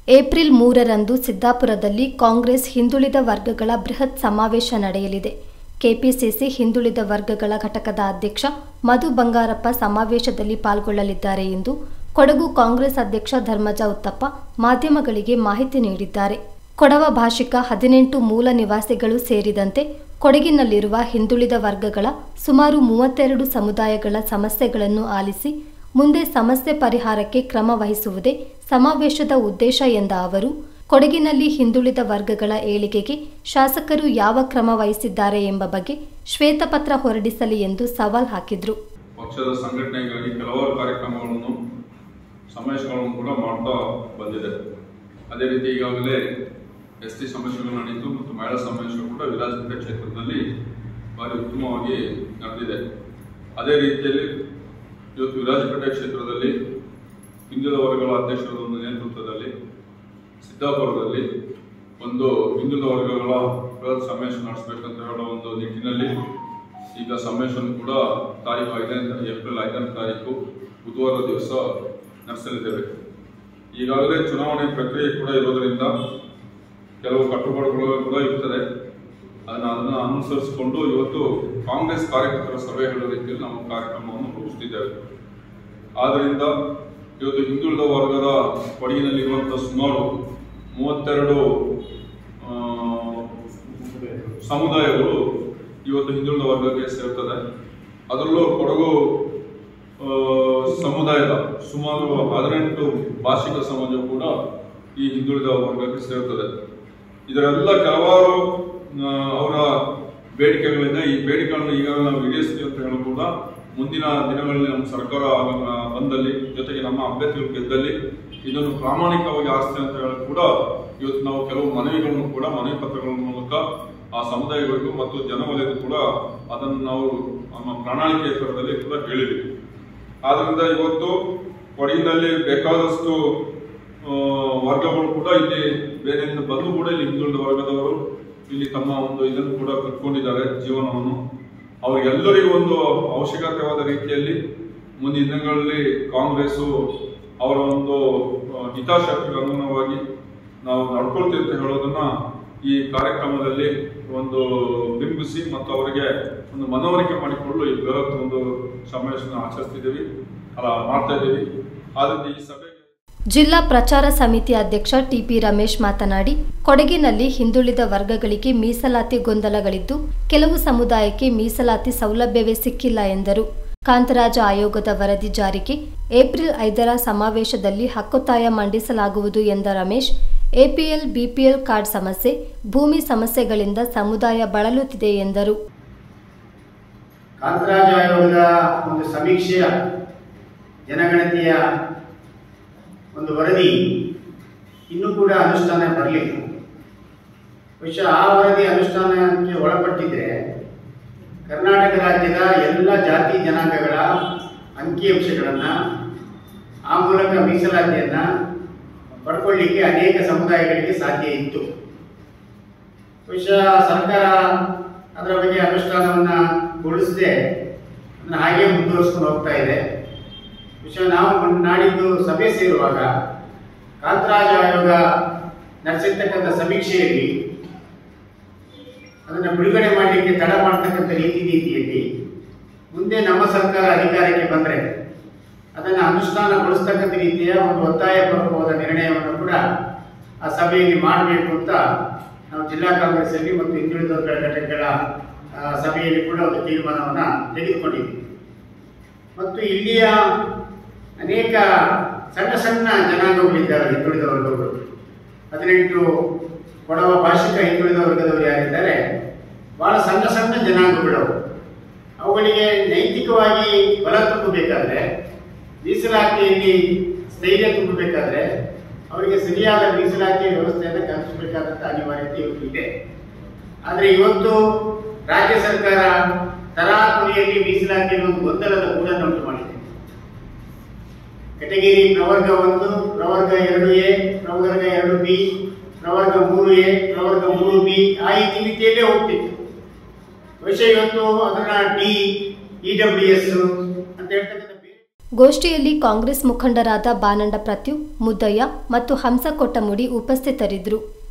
April ಮೂರರಂದು ಸಿದ್ದಾಪುರದಲ್ಲಿ ಕಾಂಗ್ರೆಸ್ ಹಿಂದುಳಿದ ವರ್ಗಗಳ ಬೃಹತ್ ಸಮಾವೇಶ ನಡೆಯಲಿದೆ ಕೆಪಿಸಿಸಿ ಹಿಂದುಳಿದ ವರ್ಗಗಳ ಘಟಕದ ಅಧ್ಯಕ್ಷ ಮಧು ಬಂಗಾರಪ್ಪ ಸಮಾವೇಶದಲ್ಲಿ ಪಾಲ್ಗೊಳ್ಳಲಿದ್ದಾರೆ ಎಂದು ಕೊಡಗು ಕಾಂಗ್ರೆಸ್ ಅಧ್ಯಕ್ಷ ಧರ್ಮಜ ಉತ್ತಪ್ಪ ಮಾಧ್ಯಮಗಳಿಗೆ ಮಾಹಿತಿ ನೀಡಿದ್ದಾರೆ ಕೊಡವ ಭಾಷಿಕ ಹದಿನೆಂಟು ಮೂಲ ನಿವಾಸಿಗಳು ಸೇರಿದಂತೆ ಕೊಡಗಿನಲ್ಲಿರುವ ಹಿಂದುಳಿದ ವರ್ಗಗಳ ಸುಮಾರು ಮೂವತ್ತೆರಡು ಸಮುದಾಯಗಳ ಸಮಸ್ಯೆಗಳನ್ನು ಆಲಿಸಿ ಮುಂದೆ ಸಮಸ್ಯೆ ಪರಿಹಾರಕ್ಕೆ ಕ್ರಮ ವಹಿಸುವುದೇ ಸಮಾವೇಶದ ಉದ್ದೇಶ ಎಂದ ಅವರು ಕೊಡಗಿನಲ್ಲಿ ಹಿಂದುಳಿದ ವರ್ಗಗಳ ಏಳಿಗೆಗೆ ಶಾಸಕರು ಯಾವ ಕ್ರಮ ವಹಿಸಿದ್ದಾರೆ ಎಂಬ ಬಗ್ಗೆ ಶ್ವೇತಪತ್ರ ಹೊರಡಿಸಲಿ ಎಂದು ಸವಾಲ್ ಹಾಕಿದ್ರು ಪಕ್ಷದ ಸಂಘಟನೆಗಾಗಿ ಕೆಲವಾರು ಕಾರ್ಯಕ್ರಮಗಳನ್ನು ಸಮಾವೇಶಗಳನ್ನು ಕೂಡ ಮಾಡ್ತಾ ಬಂದಿದೆ ಅದೇ ರೀತಿ ಈಗಾಗಲೇ ಎಸ್ ಟಿ ಸಮಾವೇಶಗಳು ನಡೆಯಿತು ಮತ್ತು ಮಹಿಳಾ ಸಮಾವೇಶ ಕೂಡ ವಿರಾಜಪೇಟೆ ಕ್ಷೇತ್ರದಲ್ಲಿ ಭಾರಿ ಉತ್ತಮವಾಗಿ ನಡೆದಿದೆ ಅದೇ ರೀತಿಯಲ್ಲಿ ಇವತ್ತು ವಿರಾಜಪೇಟೆ ಕ್ಷೇತ್ರದಲ್ಲಿ ಹಿಂದುಳಿದ ವರ್ಗಗಳ ಅಧ್ಯಕ್ಷರ ಒಂದು ನೇತೃತ್ವದಲ್ಲಿ ಸಿದ್ದಾಪುರದಲ್ಲಿ ಒಂದು ಹಿಂದುಳಿದ ವರ್ಗಗಳ ಬೃಹತ್ ಸಮಾವೇಶ ನಡೆಸಬೇಕಂತ ಹೇಳೋ ಒಂದು ನಿಟ್ಟಿನಲ್ಲಿ ಈಗ ಸಮಾವೇಶನ ಕೂಡ ತಾರೀಕು ಐದನೇ ಏಪ್ರಿಲ್ ಐದನೇ ತಾರೀಕು ಬುಧವಾರ ದಿವಸ ನಡೆಸಲಿದ್ದೇವೆ ಈಗಾಗಲೇ ಚುನಾವಣೆ ಪ್ರಕ್ರಿಯೆ ಕೂಡ ಇರೋದರಿಂದ ಕೆಲವು ಕಟ್ಟುಪಾಡುಗಳು ಕೂಡ ಇರ್ತದೆ ಅದನ್ನು ಅದನ್ನು ಅನುಸರಿಸಿಕೊಂಡು ಇವತ್ತು ಕಾಂಗ್ರೆಸ್ ಕಾರ್ಯಕರ್ತರ ಸಭೆ ಹೇಳೋ ರೀತಿಯಲ್ಲಿ ನಾವು ಕಾರ್ಯಕ್ರಮವನ್ನು ರೂಪಿಸ್ತಿದ್ದೇವೆ ಆದ್ದರಿಂದ ಇವತ್ತು ಹಿಂದುಳಿದ ವರ್ಗದ ಕೊಡಗಿನಲ್ಲಿರುವಂಥ ಸುಮಾರು ಮೂವತ್ತೆರಡು ಆ, ಸಮುದಾಯಗಳು ಇವತ್ತು ಹಿಂದುಳಿದ ವರ್ಗಕ್ಕೆ ಸೇರ್ತದೆ ಅದರಲ್ಲೂ ಕೊಡಗು ಆ, ಸಮುದಾಯದ ಸುಮಾರು ಹದಿನೆಂಟು ಭಾಷಿಕ ಸಮಾಜ ಕೂಡ ಈ ಹಿಂದುಳಿದ ವರ್ಗಕ್ಕೆ ಸೇರ್ತದೆ ಇದರೆಲ್ಲ ಕೆಲವಾರು ಆ, ಅವರ ಬೇಡಿಕೆಗಳಿಂದ ಈ ಬೇಡಿಕೆಗಳನ್ನು ಈಗಾಗಲೇ ನಾವು ಈಡೇರಿಸ್ತೀವಿ ಅಂತ ಹೇಳೋ ಕೂಡ ಮುಂದಿನ ದಿನಗಳಲ್ಲಿ ನಮ್ಮ ಸರ್ಕಾರ ಆ, ಬಂದಲ್ಲಿ ಜೊತೆಗೆ ನಮ್ಮ ಅಭ್ಯರ್ಥಿಗಳು ಗೆದ್ದಲ್ಲಿ ಇದನ್ನು ಪ್ರಾಮಾಣಿಕವಾಗಿ ಆಸ್ತಿ ಅಂತ ಹೇಳಿ ಕೂಡ ಇವತ್ತು ನಾವು ಕೆಲವು ಮನವಿಗಳನ್ನು ಕೂಡ ಮನವಿ ಪತ್ರಗಳ ಮೂಲಕ ಆ ಸಮುದಾಯಗಳಿಗೂ ಮತ್ತು ಜನವಲಯಕ್ಕೂ ಕೂಡ ಅದನ್ನು ನಾವು ನಮ್ಮ ಪ್ರಣಾಳಿಕೆ ಥರದಲ್ಲಿ ಕೂಡ ಹೇಳಿದ್ದೀವಿ ಆದ್ರಿಂದ ಇವತ್ತು ಕೊಡಗಿನಲ್ಲಿ ಬೇಕಾದಷ್ಟು ಆ, ವರ್ಗಗಳು ಕೂಡ ಇಲ್ಲಿ ಬೇರೆಯಿಂದ ಬಂದು ಕೂಡ ಇಲ್ಲಿ ಹಿಂದುಳಿದ ವರ್ಗದವರು ಇಲ್ಲಿ ತಮ್ಮ ಒಂದು ಇದನ್ನು ಕೂಡ ಕಟ್ಕೊಂಡಿದ್ದಾರೆ ಜೀವನವನ್ನು ಅವರಿಗೆಲ್ಲರಿಗೂ ಒಂದು ಅವಶ್ಯಕತೆವಾದ ರೀತಿಯಲ್ಲಿ ಮುಂದಿನ ದಿನಗಳಲ್ಲಿ ಕಾಂಗ್ರೆಸ್ಸು ಅವರ ಒಂದು ಆ, ಹಿತಾಸಕ್ತಿಗೆ ಅನುಗುಣವಾಗಿ ನಾವು ನಡ್ಕೊಳ್ತೀವಿ ಅಂತ ಹೇಳೋದನ್ನ ಈ ಕಾರ್ಯಕ್ರಮದಲ್ಲಿ ಒಂದು ಬಿಂಬಿಸಿ ಮತ್ತು ಅವರಿಗೆ ಒಂದು ಮನವರಿಕೆ ಮಾಡಿಕೊಳ್ಳಲು ಈ ಬೃಹತ್ ಒಂದು ಸಮಾವೇಶನ ಆಚರಿಸ್ತಿದ್ದೀವಿ ಅಲ್ಲ ಮಾಡ್ತಾ ಇದ್ದೀವಿ ಆದ್ರಿಂದ ಈ ಸಭೆಗೆ ಜಿಲ್ಲಾ ಪ್ರಚಾರ ಸಮಿತಿ ಅಧ್ಯಕ್ಷ ಟಿಪಿ ರಮೇಶ್ ಮಾತನಾಡಿ ಕೊಡಗಿನಲ್ಲಿ ಹಿಂದುಳಿದ ವರ್ಗಗಳಿಗೆ ಮೀಸಲಾತಿ ಗೊಂದಲಗಳಿದ್ದು ಕೆಲವು ಸಮುದಾಯಕ್ಕೆ ಮೀಸಲಾತಿ ಸೌಲಭ್ಯವೇ ಸಿಕ್ಕಿಲ್ಲ ಎಂದರು ಕಾಂತರಾಜ ಆಯೋಗದ ವರದಿ ಜಾರಿಗೆ ಏಪ್ರಿಲ್ ಐದರ ಸಮಾವೇಶದಲ್ಲಿ ಹಕ್ಕೊತ್ತಾಯ ಮಂಡಿಸಲಾಗುವುದು ಎಂದ ರಮೇಶ್ ಎಪಿಎಲ್ ಬಿಪಿಎಲ್ ಕಾರ್ಡ್ ಸಮಸ್ಯೆ ಭೂಮಿ ಸಮಸ್ಯೆಗಳಿಂದ ಸಮುದಾಯ ಬಳಲುತ್ತಿದೆ ಎಂದರು ಕಾಂತರಾಜ ಆಯೋಗದ ಒಂದು ಸಮೀಕ್ಷೆಯ ಜನಗಣತಿಯ ಒಂದು ವರದಿ ಇನ್ನೂ ಕೂಡ ಅನುಷ್ಠಾನ ಬರಲಿಲ್ಲ ಬಹುಶಃ ಆ ವರದಿ ಅನುಷ್ಠಾನಕ್ಕೆ ಒಳಪಟ್ಟಿದ್ರೆ ಕರ್ನಾಟಕ ರಾಜ್ಯದ ಎಲ್ಲ ಜಾತಿ ಜನಾಂಗಗಳ ಅಂಕಿಅಂಶಗಳನ್ನು ಆ ಮೂಲಕ ಮೀಸಲಾತಿಯನ್ನು ಪಡ್ಕೊಳ್ಳಿಕ್ಕೆ ಅನೇಕ ಸಮುದಾಯಗಳಿಗೆ ಸಾಧ್ಯ ಇತ್ತು ಬಹುಶಃ ಸರ್ಕಾರ ಅದರ ಬಗ್ಗೆ ಅನುಷ್ಠಾನವನ್ನು ಗೊಳಿಸದೆ ಅದನ್ನು ಹಾಗೆ ಮುಂದುವರಿಸ್ಕೊಂಡು ಹೋಗ್ತಾ ಇದೆ ಬಹುಶಃ ನಾವು ಮೊನ್ನೆ ನಾಡಿದ್ದು ಸಭೆ ಸೇರುವಾಗ ಕಾಂತರಾಜ ಆಯೋಗ ನಡೆಸಿರ್ತಕ್ಕಂಥ ಸಮೀಕ್ಷೆಯಲ್ಲಿ ಅದನ್ನು ಬಿಡುಗಡೆ ಮಾಡಲಿಕ್ಕೆ ತಡ ಮಾಡ್ತಕ್ಕಂಥ ರೀತಿ ನೀತಿಯಲ್ಲಿ ಮುಂದೆ ನಮ್ಮ ಸರ್ಕಾರ ಅಧಿಕಾರಕ್ಕೆ ಬಂದರೆ ಅದನ್ನು ಅನುಷ್ಠಾನಗೊಳಿಸ್ತಕ್ಕಂಥ ರೀತಿಯ ಒಂದು ಒತ್ತಾಯಪೂರ್ವಕವಾದ ನಿರ್ಣಯವನ್ನು ಕೂಡ ಆ ಸಭೆಯಲ್ಲಿ ಮಾಡಬೇಕು ಅಂತ ನಾವು ಜಿಲ್ಲಾ ಕಾಂಗ್ರೆಸ್ಸಲ್ಲಿ ಮತ್ತು ಹಿಂದುಳಿದ ವರ್ಗಗಳ ಘಟಕಗಳ ಆ, ಸಭೆಯಲ್ಲಿ ಕೂಡ ಒಂದು ತೀರ್ಮಾನವನ್ನು ತೆಗೆದುಕೊಂಡಿದ್ದೀವಿ ಮತ್ತು ಇಲ್ಲಿಯ ಅನೇಕ ಸಣ್ಣ ಸಣ್ಣ ಜನಾಂಗಗಳಿದ್ದಾರೆ ಹಿಂದುಳಿದ ವರ್ಗಗಳು ಹದಿನೆಂಟು ಕೊಡವ ಭಾಷಿಕ ಹಿಂದುಳಿದ ವರ್ಗದವರು ಯಾರಿದ್ದಾರೆ ಬಹಳ ಸಣ್ಣ ಸಣ್ಣ ಜನಾಂಗಗಳು ಅವು. ಅವುಗಳಿಗೆ ನೈತಿಕವಾಗಿ ಬಲ ತುಂಬಬೇಕಾದ್ರೆ ಮೀಸಲಾತಿಯಲ್ಲಿ ಸ್ಥೈರ್ಯ ತುಂಬಬೇಕಾದ್ರೆ ಅವರಿಗೆ ಸರಿಯಾದ ಮೀಸಲಾತಿಯ ವ್ಯವಸ್ಥೆಯನ್ನು ಕಲ್ಪಿಸಬೇಕಾದಂಥ ಅನಿವಾರ್ಯತೆ ಇವತ್ತು ಇದೆ ಆದರೆ ಇವತ್ತು ರಾಜ್ಯ ಸರ್ಕಾರ ತರಾತುರಿಯಲ್ಲಿ ಮೀಸಲಾತಿಯನ್ನು ಒಂದು ಗೊಂದಲದ ಗೂಡನ್ನು ಉಂಟು ಮಾಡಿದೆ ಕೆಟಗಿರಿ ಪ್ರವರ್ಗ ಒಂದು ಪ್ರವರ್ಗ ಎರಡು ಎ ಪ್ರವರ್ಗ ಎರಡು ಬಿ ಪ್ರವರ್ಗ ಮೂರು ಎ ಪ್ರವರ್ಗ ಮೂರು ಬಿ ಆ ಈ ರೀತಿಯಲ್ಲೇ ಹೋಗ್ತಿತ್ತು ಬಹುಶಃ ಇವತ್ತು ಅದನ್ನ ಡಿ ಇ ಡಬ್ಲ್ಯೂ ಎಸ್ ಅಂತ ಹೇಳ್ತಕ್ಕಂಥ ಬೇರೆ ಗೋಷ್ಠಿಯಲ್ಲಿ ಕಾಂಗ್ರೆಸ್ ಮುಖಂಡರಾದ ಬಾನಂಡ ಪ್ರತ್ಯು ಮುದ್ದಯ್ಯ ಮತ್ತು ಹಂಸ ಕೊಟ್ಟಮುಡಿ ಉಪಸ್ಥಿತರಿದ್ದರು